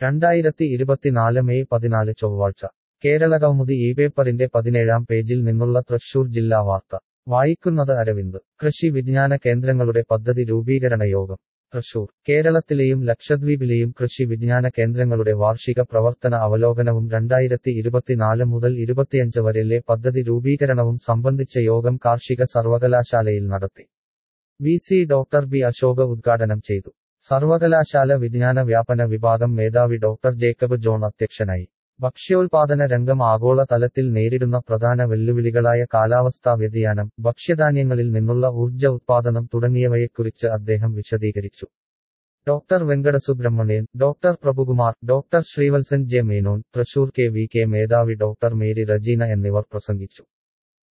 രണ്ടായിരത്തി ഇരുപത്തിനാല് മെയ് പതിനാല് ചൊവ്വാഴ്ച കേരള കൗമുദി ഈ പേപ്പറിന്റെ പതിനേഴാം പേജിൽ നിന്നുള്ള തൃശൂർ ജില്ലാ വാർത്ത വായിക്കുന്നത് അരവിന്ദ് കൃഷി വിജ്ഞാന കേന്ദ്രങ്ങളുടെ പദ്ധതി രൂപീകരണ യോഗം തൃശൂർ കേരളത്തിലെയും ലക്ഷദ്വീപിലെയും കൃഷി വിജ്ഞാന കേന്ദ്രങ്ങളുടെ വാർഷിക പ്രവർത്തന അവലോകനവും രണ്ടായിരത്തി ഇരുപത്തിനാല് മുതൽ ഇരുപത്തിയഞ്ച് വരെയിലെ പദ്ധതി രൂപീകരണവും സംബന്ധിച്ച യോഗം കാർഷിക സർവകലാശാലയിൽ നടത്തി V C doctor B Ashoka ഉദ്ഘാടനം ചെയ്തു സർവകലാശാല വിജ്ഞാന വ്യാപന വിഭാഗം മേധാവി ഡോക്ടർ ജേക്കബ് ജോൺ അധ്യക്ഷനായി ഭക്ഷ്യോൽപാദന രംഗം ആഗോള തലത്തിൽ നേരിടുന്ന പ്രധാന വെല്ലുവിളികളായ കാലാവസ്ഥാ വ്യതിയാനം ഭക്ഷ്യധാന്യങ്ങളിൽ നിന്നുള്ള ഊർജ്ജ ഉത്പാദനം തുടങ്ങിയവയെക്കുറിച്ച് അദ്ദേഹം വിശദീകരിച്ചു doctor Venkatasubramanian doctor Prabhukumar doctor Sreevalsan J Menon Thrissur K V K മേധാവി ഡോക്ടർ മേരി റജീന എന്നിവർ പ്രസംഗിച്ചു